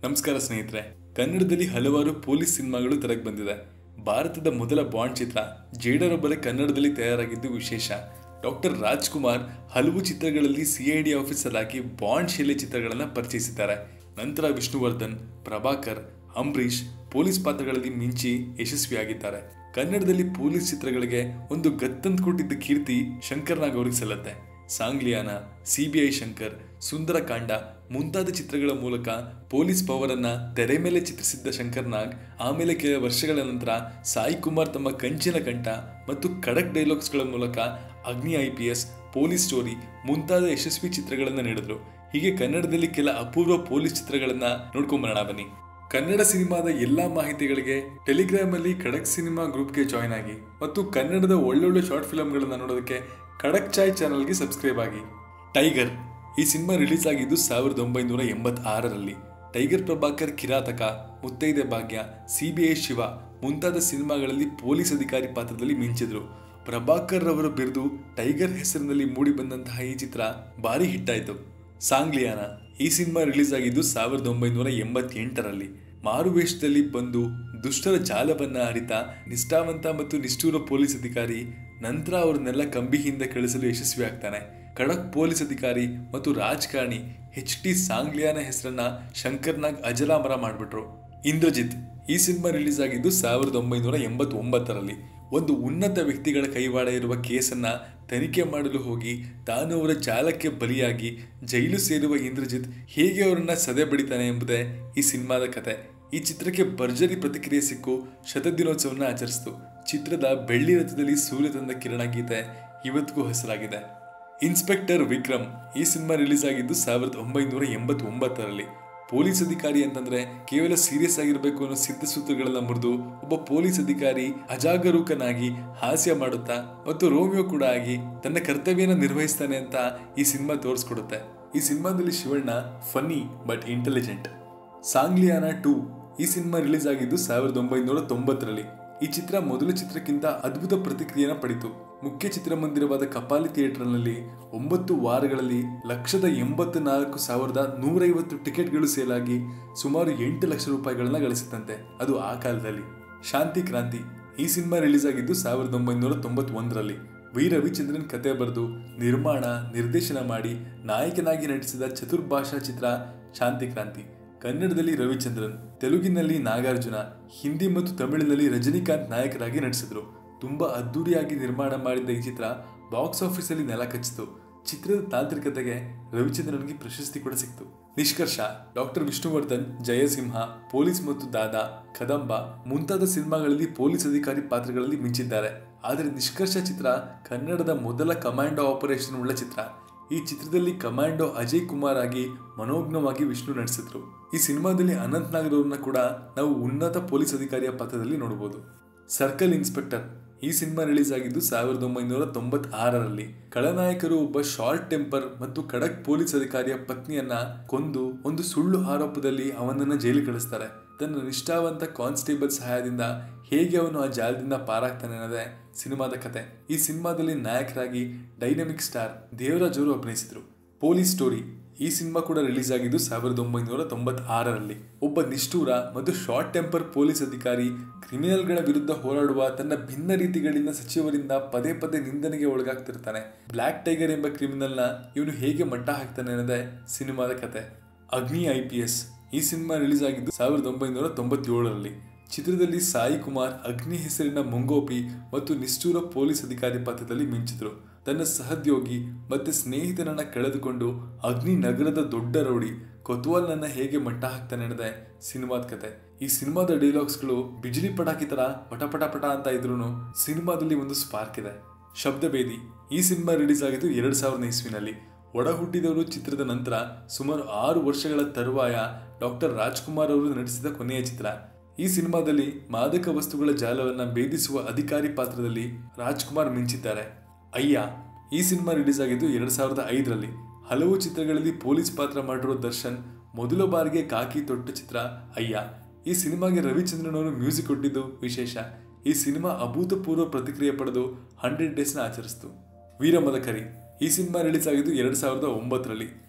ನಮಸ್ಕಾರ ಸ್ನೇಹಿತರೆ ಕನ್ನಡದಲ್ಲಿ ಹಲವಾರು ಪೊಲೀಸ್ ಸಿನಿಮಾಗಳು ತೆರೆಗೆ ಬಂದಿದೆ ಭಾರತದ ಮೊದಲ ಬಾಂಡ್ ಚಿತ್ರ ಜೇಡರೊಬ್ಬರೇ ಕನ್ನಡದಲ್ಲಿ ತಯಾರಾಗಿದ್ದು ವಿಶೇಷ ಡಾಕ್ಟರ್ ರಾಜ್ಕುಮಾರ್ ಹಲವು ಚಿತ್ರಗಳಲ್ಲಿ ಸಿಐಡಿ ಆಫೀಸರ್ ಆಗಿ ಬಾಂಡ್ ಶೈಲಿ ಚಿತ್ರಗಳನ್ನು ಪರಿಚಯಿಸಿದ್ದಾರೆ ನಂತರ ವಿಷ್ಣುವರ್ಧನ್ ಪ್ರಭಾಕರ್ ಅಂಬರೀಷ್ ಪೊಲೀಸ್ ಪಾತ್ರಗಳಲ್ಲಿ ಮಿಂಚಿ ಯಶಸ್ವಿಯಾಗಿದ್ದಾರೆ ಕನ್ನಡದಲ್ಲಿ ಪೊಲೀಸ್ ಚಿತ್ರಗಳಿಗೆ ಒಂದು ಗತ್ತಂತ ಕೊಟ್ಟಿದ್ದ ಕೀರ್ತಿ ಶಂಕರ್ನಾಗ್ ಅವರಿಗೆ ಸಲ್ಲತ್ತೆ ಸಾಂಗ್ಲಿಯಾನ ಸಿಬಿಐ ಶಂಕರ್ ಸುಂದರಕಾಂಡ ಮುಂತಾದ ಚಿತ್ರಗಳ ಮೂಲಕ ಪೊಲೀಸ್ ಪವರ್ ಅನ್ನ ತೆರೆ ಮೇಲೆ ಚಿತ್ರಿಸಿದ್ದ ಶಂಕರ್ನಾಗ್ ಆಮೇಲೆ ಕೆಲ ವರ್ಷಗಳ ನಂತರ ಸಾಯಿ ಕುಮಾರ್ ತಮ್ಮ ಕಂಚಿನ ಕಂಠ ಮತ್ತು ಖಡಕ್ ಡೈಲಾಗ್ಸ್ಗಳ ಮೂಲಕ Agni I P S police story ಮುಂತಾದ ಯಶಸ್ವಿ ಚಿತ್ರಗಳನ್ನು ನೀಡಿದ್ರು ಹೀಗೆ ಕನ್ನಡದಲ್ಲಿ ಕೆಲ ಅಪೂರ್ವ ಪೊಲೀಸ್ ಚಿತ್ರಗಳನ್ನ ನೋಡ್ಕೊಂಬರೋಣ ಬನ್ನಿ ಕನ್ನಡ ಸಿನಿಮಾದ ಎಲ್ಲಾ ಮಾಹಿತಿಗಳಿಗೆ ಟೆಲಿಗ್ರಾಮ್ ಅಲ್ಲಿ ಖಡಕ್ ಸಿನಿಮಾ ಗ್ರೂಪ್ಗೆ ಜಾಯ್ನ್ ಆಗಿ ಮತ್ತು ಕನ್ನಡದ ಒಳ್ಳೊಳ್ಳೆ ಶಾರ್ಟ್ ಫಿಲ್ಮ್ಗಳನ್ನ ನೋಡೋದಕ್ಕೆ ಖಡಕ್ ಚಾಯ್ ಚಾನಲ್ಗೆ ಸಬ್ಸ್ಕ್ರೈಬ್ ಆಗಿ ಟೈಗರ್ ಈ ಸಿನಿಮಾ ರಿಲೀಸ್ ಆಗಿದ್ದು ಸಾವಿರದ ಒಂಬೈನೂರ ಎಂಬತ್ತಾರರಲ್ಲಿ ಟೈಗರ್ ಪ್ರಭಾಕರ್ ಕಿರಾತಕ ಮುತ್ತೈದೆ ಭಾಗ್ಯ ಸಿಬಿಐ ಶಿವ ಮುಂತಾದ ಸಿನಿಮಾಗಳಲ್ಲಿ ಪೊಲೀಸ್ ಅಧಿಕಾರಿ ಪಾತ್ರದಲ್ಲಿ ಮಿಂಚಿದ್ರು ಪ್ರಭಾಕರ್ ರವರ ಬಿರುದು ಟೈಗರ್ ಹೆಸರಿನಲ್ಲಿ ಮೂಡಿ ಬಂದಂತಹ ಈ ಚಿತ್ರ ಭಾರಿ ಹಿಟ್ಟಾಯಿತು ಸಾಂಗ್ಲಿಯಾನ ಈ ಸಿನಿಮಾ ರಿಲೀಸ್ ಆಗಿದ್ದು ಸಾವಿರದ ಒಂಬೈನೂರ ಎಂಬತ್ತೆಂಟರಲ್ಲಿ ಮಾರುವೇಷದಲ್ಲಿ ಬಂದು ದುಷ್ಟರ ಜಾಲವನ್ನ ಅರಿತ ನಿಷ್ಠಾವಂತ ಮತ್ತು ನಿಷ್ಠೂರ ಪೊಲೀಸ್ ಅಧಿಕಾರಿ ನಂತರ ಅವ್ರನ್ನೆಲ್ಲ ಕಂಬಿಯಿಂದ ಕಳಿಸಲು ಯಶಸ್ವಿ ಆಗ್ತಾನೆ ಖಡಕ್ ಪೊಲೀಸ್ ಅಧಿಕಾರಿ ಮತ್ತು ರಾಜಕಾರಣಿ ಎಚ್ ಟಿ ಸಾಂಗ್ಲಿಯಾನ ಹೆಸರನ್ನ ಶಂಕರ್ನಾಗ್ ಅಜರಾಮರ ಮಾಡಿಬಿಟ್ರು ಇಂದ್ರಜಿತ್ ಈ ಸಿನಿಮಾ ರಿಲೀಸ್ ಆಗಿದ್ದು ಸಾವಿರದ ಒಂಬೈನೂರ ಎಂಬತ್ತೊಂಬತ್ತರಲ್ಲಿ ಒಂದು ಉನ್ನತ ವ್ಯಕ್ತಿಗಳ ಕೈವಾಡ ಇರುವ ಕೇಸನ್ನ ತನಿಖೆ ಮಾಡಲು ಹೋಗಿ ತಾನು ಅವರ ಜಾಲಕ್ಕೆ ಬಲಿಯಾಗಿ ಜೈಲು ಸೇರುವ ಇಂದ್ರಜಿತ್ ಹೇಗೆ ಅವರನ್ನ ಸದೆ ಬಡಿತಾನೆ ಎಂಬುದೇ ಈ ಸಿನಿಮಾದ ಕತೆ ಈ ಚಿತ್ರಕ್ಕೆ ಭರ್ಜರಿ ಪ್ರತಿಕ್ರಿಯೆ ಸಿಕ್ಕು ಶತದಿನೋತ್ಸವನ್ನ ಆಚರಿಸಿತು ಚಿತ್ರದ ಬೆಳ್ಳಿ ರಥದಲ್ಲಿ ಸೂರ್ಯ ತಂದ ಕಿರಣ ಗೀತೆ ಇವತ್ತಿಗೂ ಹೆಸರಾಗಿದೆ ಇನ್ಸ್ಪೆಕ್ಟರ್ ವಿಕ್ರಮ್ ಈ ಸಿನಿಮಾ ರಿಲೀಸ್ ಆಗಿದ್ದು ಸಾವಿರದ ಒಂಬೈನೂರ ಎಂಬತ್ತೊಂಬತ್ತರಲ್ಲಿ ಪೊಲೀಸ್ ಅಧಿಕಾರಿ ಅಂತಂದ್ರೆ ಕೇವಲ ಸೀರಿಯಸ್ ಆಗಿರಬೇಕು ಅನ್ನೋ ಸಿದ್ಧ ಸೂತ್ರಗಳನ್ನ ಮುರಿದು ಒಬ್ಬ ಪೊಲೀಸ್ ಅಧಿಕಾರಿ ಅಜಾಗರೂಕನಾಗಿ ಹಾಸ್ಯ ಮಾಡುತ್ತಾ ಮತ್ತು ರೋಮಿಯೋ ಕೂಡ ಆಗಿ ತನ್ನ ಕರ್ತವ್ಯನ ನಿರ್ವಹಿಸ್ತಾನೆ ಅಂತ ಈ ಸಿನಿಮಾ ತೋರಿಸ್ಕೊಡುತ್ತೆ ಈ ಸಿನಿಮಾದಲ್ಲಿ Shivanna funny but intelligent Sangliana two ಈ ಸಿನಿಮಾ ರಿಲೀಸ್ ಆಗಿದ್ದು ಸಾವಿರದ ಒಂಬೈನೂರ ತೊಂಬತ್ತರಲ್ಲಿ ಈ ಚಿತ್ರ ಮೊದಲ ಚಿತ್ರಕ್ಕಿಂತ ಅದ್ಭುತ ಪ್ರತಿಕ್ರಿಯೆನ ಪಡಿತು ಮುಖ್ಯ ಚಿತ್ರಮಂದಿರವಾದ ಕಪಾಲಿ ಥಿಯೇಟರ್ನಲ್ಲಿ ಒಂಬತ್ತು ವಾರಗಳಲ್ಲಿ ಲಕ್ಷದ ಎಂಬತ್ತು ನಾಲ್ಕು ಸಾವಿರದ ನೂರೈವತ್ತು ಟಿಕೆಟ್ಗಳು ಸೇಲ್ ಆಗಿ ಸುಮಾರು ಎಂಟು ಲಕ್ಷ ರೂಪಾಯಿಗಳನ್ನ ಗಳಿಸಿತಂತೆ ಅದು ಆ ಕಾಲದಲ್ಲಿ ಶಾಂತಿ ಕ್ರಾಂತಿ ಈ ಸಿನಿಮಾ ರಿಲೀಸ್ ಆಗಿದ್ದು ಸಾವಿರದ ಒಂಬೈನೂರ ತೊಂಬತ್ತೊಂದರಲ್ಲಿ ವಿ ರವಿಚಂದ್ರನ್ ಕತೆ ಬರೆದು ನಿರ್ಮಾಣ ನಿರ್ದೇಶನ ಮಾಡಿ ನಾಯಕನಾಗಿ ನಟಿಸಿದ ಚತುರ್ಭಾಷಾ ಚಿತ್ರ ಶಾಂತಿ ಕ್ರಾಂತಿ ಕನ್ನಡದಲ್ಲಿ ರವಿಚಂದ್ರನ್ ತೆಲುಗಿನಲ್ಲಿ ನಾಗಾರ್ಜುನ ಹಿಂದಿ ಮತ್ತು ತಮಿಳಿನಲ್ಲಿ ರಜನಿಕಾಂತ್ ನಾಯಕರಾಗಿ ನಟಿಸಿದ್ರು ತುಂಬಾ ಅದ್ದೂರಿಯಾಗಿ ನಿರ್ಮಾಣ ಮಾಡಿದ್ದ ಈ ಚಿತ್ರ ಬಾಕ್ಸ್ ಆಫೀಸಲ್ಲಿ ನೆಲ ಕಚ್ಚಿತು ಚಿತ್ರದ ತಾಂತ್ರಿಕತೆಗೆ ರವಿಚಂದ್ರನ್ಗೆ ಪ್ರಶಸ್ತಿ ಕೂಡ ಸಿಕ್ತು ನಿಷ್ಕರ್ಷ ಡಾಕ್ಟರ್ ವಿಷ್ಣುವರ್ಧನ್ ಜಯಸಿಂಹ ಪೊಲೀಸ್ ಮತ್ತು ದಾದಾ ಕದಂಬ ಮುಂತಾದ ಸಿನಿಮಾಗಳಲ್ಲಿ ಪೊಲೀಸ್ ಅಧಿಕಾರಿ ಪಾತ್ರಗಳಲ್ಲಿ ಮಿಂಚಿದ್ದಾರೆ ಆದರೆ ನಿಷ್ಕರ್ಷ ಚಿತ್ರ ಕನ್ನಡದ ಮೊದಲ ಕಮಾಂಡೋ ಆಪರೇಷನ್ ಉಳ್ಳ ಚಿತ್ರ ಈ ಚಿತ್ರದಲ್ಲಿ ಕಮಾಂಡೋ ಅಜಯ್ ಕುಮಾರ್ ಆಗಿ ಮನೋಜ್ಞವಾಗಿ ವಿಷ್ಣು ನಡೆಸಿದ್ರು ಈ ಸಿನಿಮಾದಲ್ಲಿ ಅನಂತ್ ನಾಗರವ್ರನ್ನ ಕೂಡ ನಾವು ಉನ್ನತ ಪೊಲೀಸ್ ಅಧಿಕಾರಿಯ ಪಾತ್ರದಲ್ಲಿ ನೋಡಬಹುದು ಸರ್ಕಲ್ ಇನ್ಸ್ಪೆಕ್ಟರ್ ಈ ಸಿನಿಮಾ ರಿಲೀಸ್ ಆಗಿದ್ದು ಸಾವಿರದ ಒಂಬೈನೂರ ತೊಂಬತ್ತಾರರಲ್ಲಿ ಖಳನಾಯಕರು ಒಬ್ಬ ಶಾರ್ಟ್ ಟೆಂಪರ್ ಮತ್ತು ಖಡಕ್ ಪೊಲೀಸ್ ಅಧಿಕಾರಿಯ ಪತ್ನಿಯನ್ನ ಕೊಂದು ಒಂದು ಸುಳ್ಳು ಆರೋಪದಲ್ಲಿ ಅವನನ್ನ ಜೈಲಿಗೆ ಕಳಿಸ್ತಾರೆ ತನ್ನ ನಿಷ್ಠಾವಂತ ಕಾನ್ಸ್ಟೇಬಲ್ ಸಹಾಯದಿಂದ ಹೇಗೆ ಅವನು ಆ ಜಾಲದಿಂದ ಪಾರಾಗ್ತಾನೆ ಅನ್ನೋದೇ ಸಿನಿಮಾದ ಕತೆ ಈ ಸಿನಿಮಾದಲ್ಲಿ ನಾಯಕರಾಗಿ ಡೈನಮಿಕ್ ಸ್ಟಾರ್ ದೇವರಾಜ್ ಅವರು ಅಭಿನಯಿಸಿದ್ರು ಪೊಲೀಸ್ ಸ್ಟೋರಿ ಈ ಸಿನಿಮಾ ಕೂಡ ರಿಲೀಸ್ ಆಗಿದ್ದು ಸಾವಿರದ ಒಂಬೈನೂರ ತೊಂಬತ್ತಾರರಲ್ಲಿ ಒಬ್ಬ ನಿಷ್ಠೂರ ಮತ್ತು ಶಾರ್ಟ್ ಟೆಂಪರ್ ಪೊಲೀಸ್ ಅಧಿಕಾರಿ ಕ್ರಿಮಿನಲ್ಗಳ ವಿರುದ್ಧ ಹೋರಾಡುವ ತನ್ನ ಭಿನ್ನ ರೀತಿಗಳಿಂದ ಸಚಿವರಿಂದ ಪದೇ ಪದೇ ನಿಂದನೆಗೆ ಒಳಗಾಗ್ತಿರ್ತಾನೆ ಬ್ಲ್ಯಾಕ್ ಟೈಗರ್ ಎಂಬ ಕ್ರಿಮಿನಲ್ನ ಇವನು ಹೇಗೆ ಮಟ್ಟ ಹಾಕ್ತಾನೆ ಅನ್ನೋದೇ ಸಿನಿಮಾದ ಕತೆ ಅಗ್ನಿ ಐ ಪಿ ಎಸ್ ಈ ಸಿನಿಮಾ ರಿಲೀಸ್ ಆಗಿದ್ದು ಸಾವಿರದ ಒಂಬೈನೂರ ತೊಂಬತ್ತೇಳರಲ್ಲಿ ಚಿತ್ರದಲ್ಲಿ ಸಾಯಿ ಕುಮಾರ್ ಅಗ್ನಿ ಹೆಸರಿನ ಮುಂಗೋಪಿ ಮತ್ತು ನಿಷ್ಠೂರ ಪೊಲೀಸ್ ಅಧಿಕಾರಿ ಪಾತ್ರದಲ್ಲಿ ಮಿಂಚಿದ್ರು ತನ್ನ ಸಹೋದ್ಯೋಗಿ ಮತ್ತೆ ಸ್ನೇಹಿತನನ್ನ ಕಳೆದುಕೊಂಡು ಅಗ್ನಿ ನಗರದ ದೊಡ್ಡ ರೌಡಿ ಕೊತ್ವಾಲ್ನನ್ನ ಹೇಗೆ ಮಟ್ಟ ಹಾಕ್ತಾನೆ ಅನ್ನೋದೇ ಸಿನಿಮಾದ ಕತೆ ಈ ಸಿನಿಮಾದ ಡೈಲಾಗ್ಸ್ಗಳು ಬಿಜಿಲಿ ಪಟಾಕಿ ತರ ಪಟ ಪಟ ಪಟ ಅಂತ ಇದ್ರು ಸಿನಿಮಾದಲ್ಲಿ ಒಂದು ಸ್ಪಾರ್ಕ್ ಇದೆ ಶಬ್ದಭೇದಿ ಈ ಸಿನಿಮಾ ರಿಲೀಸ್ ಆಗಿದ್ದು ಎರಡ್ ಸಾವಿರದ ಇಸ್ವಿನಲ್ಲಿ ಒಡ ಹುಟ್ಟಿದವರು ಚಿತ್ರದ ನಂತರ ಸುಮಾರು ಆರು ವರ್ಷಗಳ ತರುವಾಯ ಡಾಕ್ಟರ್ ರಾಜ್ಕುಮಾರ್ ಅವರು ನಟಿಸಿದ ಕೊನೆಯ ಚಿತ್ರ ಈ ಸಿನಿಮಾದಲ್ಲಿ ಮಾದಕ ವಸ್ತುಗಳ ಜಾಲವನ್ನ ಭೇದಿಸುವ ಅಧಿಕಾರಿ ಪಾತ್ರದಲ್ಲಿ ರಾಜ್ಕುಮಾರ್ ಮಿಂಚಿದ್ದಾರೆ ಅಯ್ಯ ಈ ಸಿನಿಮಾ ರಿಲೀಸ್ ಆಗಿದ್ದು ಎರಡ್ ಸಾವಿರದ ಐದರಲ್ಲಿ ಹಲವು ಚಿತ್ರಗಳಲ್ಲಿ ಪೊಲೀಸ್ ಪಾತ್ರ ಮಾಡಿರೋ ದರ್ಶನ್ ಮೊದಲ ಬಾರಿಗೆ ಕಾಕಿ ತೊಟ್ಟ ಚಿತ್ರ ಅಯ್ಯ ಈ ಸಿನಿಮಾಗೆ ರವಿಚಂದ್ರನ್ ಅವರು ಮ್ಯೂಸಿಕ್ ಕೊಟ್ಟಿದ್ದು ವಿಶೇಷ ಈ ಸಿನಿಮಾ ಅಭೂತಪೂರ್ವ ಪ್ರತಿಕ್ರಿಯೆ ಪಡೆದು ಹಂಡ್ರೆಡ್ ಡೇಸ್ನ ಆಚರಿಸಿತು ವೀರಮದಕರಿ ಈ ಸಿನಿಮಾ ರಿಲೀಸ್ ಆಗಿದ್ದು ಎರಡ್ ಸಾವಿರದ ಒಂಬತ್ತರಲ್ಲಿ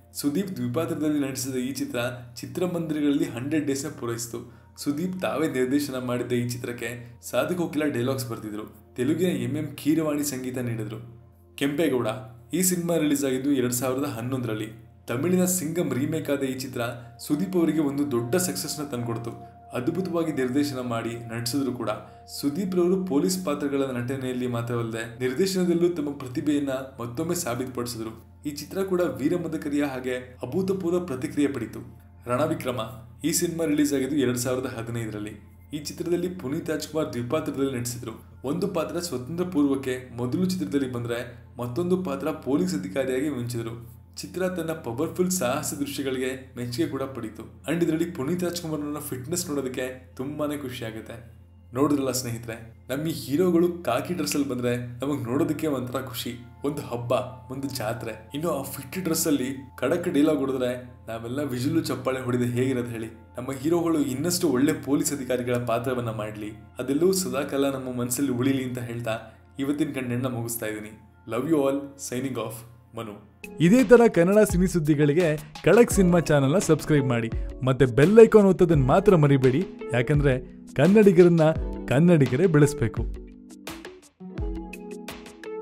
ಸುದೀಪ್ ದ್ವಿಪಾತ್ರದಲ್ಲಿ ನಟಿಸಿದ ಈ ಚಿತ್ರ ಚಿತ್ರಮಂದಿರಗಳಲ್ಲಿ ಹಂಡ್ರೆಡ್ ಡೇಸ್ನ ಪೂರೈಸಿತು ಸುದೀಪ್ ತಾವೇ ನಿರ್ದೇಶನ ಮಾಡಿದ್ದ ಈ ಚಿತ್ರಕ್ಕೆ ಸಾಧು ಕೋಕಿಲ ಡೈಲಾಗ್ಸ್ ಬರ್ತಿದ್ರು ತೆಲುಗಿನ ಎಂ ಎಂ ಕೀರವಾಣಿ ಸಂಗೀತ ನೀಡಿದ್ರು ಕೆಂಪೇಗೌಡ ಈ ಸಿನಿಮಾ ರಿಲೀಸ್ ಆಗಿದ್ದು ಎರಡ್ ಸಾವಿರದ ಹನ್ನೊಂದರಲ್ಲಿ ತಮಿಳಿನ ಸಿಂಗಂ ರೀಮೇಕ್ ಆದ ಈ ಚಿತ್ರ ಸುದೀಪ್ ಅವರಿಗೆ ಒಂದು ದೊಡ್ಡ ಸಕ್ಸಸ್ನ ತಂದುಕೊಡ್ತು ಅದ್ಭುತವಾಗಿ ನಿರ್ದೇಶನ ಮಾಡಿ ನಟಿಸಿದ್ರು ಕೂಡ ಸುದೀಪ್ ರವರು ಪೊಲೀಸ್ ಪಾತ್ರಗಳ ನಟನೆಯಲ್ಲಿ ಮಾತ್ರವಲ್ಲದೆ ನಿರ್ದೇಶನದಲ್ಲೂ ತಮ್ಮ ಪ್ರತಿಭೆಯನ್ನ ಮತ್ತೊಮ್ಮೆ ಸಾಬೀತುಪಡಿಸಿದ್ರು ಈ ಚಿತ್ರ ಕೂಡ ವೀರಮದಕರಿಯ ಹಾಗೆ ಅಭೂತಪೂರ್ವ ಪ್ರತಿಕ್ರಿಯೆ ಪಡಿತು ರಣವಿಕ್ರಮ ಈ ಸಿನಿಮಾ ರಿಲೀಸ್ ಆಗಿದ್ದು ಎರಡ್ ಸಾವಿರದ ಹದಿನೈದರಲ್ಲಿ ಈ ಚಿತ್ರದಲ್ಲಿ ಪುನೀತ್ ರಾಜ್ಕುಮಾರ್ ದ್ವಿಪಾತ್ರದಲ್ಲಿ ನಟಿಸಿದ್ರು ಒಂದು ಪಾತ್ರ ಸ್ವತಂತ್ರ ಪೂರ್ವಕ್ಕೆ ಮೊದಲು ಚಿತ್ರದಲ್ಲಿ ಬಂದ್ರೆ ಮತ್ತೊಂದು ಪಾತ್ರ ಪೊಲೀಸ್ ಅಧಿಕಾರಿಯಾಗಿ ಮಿಂಚಿದ್ರು ಚಿತ್ರ ತನ್ನ ಪವರ್ಫುಲ್ ಸಾಹಸ ದೃಶ್ಯಗಳಿಗೆ ಮೆಚ್ಚುಗೆ ಕೂಡ ಪಡೀತು ಅಂಡ್ ಇದರಲ್ಲಿ ಪುನೀತ್ ರಾಜ್ಕುಮಾರ್ನ ಫಿಟ್ನೆಸ್ ನೋಡೋದಕ್ಕೆ ತುಂಬಾನೇ ಖುಷಿ ಆಗುತ್ತೆ ನೋಡಿದ್ರಲ್ಲ ಸ್ನೇಹಿತರೆ ನಮ್ಮ ಈ ಹೀರೋಗಳು ಕಾಕಿ ಡ್ರೆಸ್ ಅಲ್ಲಿ ಬಂದ್ರೆ ನಮಗೆ ನೋಡೋದಕ್ಕೆ ಒಂಥರ ಖುಷಿ ಒಂದು ಹಬ್ಬ ಒಂದು ಜಾತ್ರೆ ಇನ್ನು ಆ ಫಿಟ್ ಡ್ರೆಸ್ ಅಲ್ಲಿ ಖಡಕ್ ಡೈಲಾಗ್ ಹೊಡೆದ್ರೆ ನಾವೆಲ್ಲ ವಿಜುಲು ಚಪ್ಪಾಳೆ ಹೊಡೆದು ಹೇಗಿರೋದು ಹೇಳಿ ನಮ್ಮ ಹೀರೋಗಳು ಇನ್ನಷ್ಟು ಒಳ್ಳೆ ಪೊಲೀಸ್ ಅಧಿಕಾರಿಗಳ ಪಾತ್ರವನ್ನ ಮಾಡಲಿ ಅದೆಲ್ಲವೂ ಸದಾಕಾಲ ನಮ್ಮ ಮನಸ್ಸಲ್ಲಿ ಉಳಿಲಿ ಅಂತ ಹೇಳ್ತಾ ಇವತ್ತಿನ ಕಂಟೆಂಟ್ನ ಮುಗಿಸ್ತಾ ಇದ್ದೀನಿ love you all signing off Manu ಇದೇ ತರ ಕನ್ನಡ ಸಿನಿ ಸುದ್ದಿಗಳಿಗೆ ಖಡಕ್ ಸಿನಿಮಾ ಚಾನೆಲ್ನ ಸಬ್ಸ್ಕ್ರೈಬ್ ಮಾಡಿ ಮತ್ತೆ ಬೆಲ್ ಐಕಾನ್ ಒತ್ತೋದನ್ನ ಮಾತ್ರ ಮರಿಬೇಡಿ ಯಾಕಂದ್ರೆ ಕನ್ನಡಿಗರನ್ನ ಕನ್ನಡಿಗರೇ ಬೆಳೆಸಬೇಕು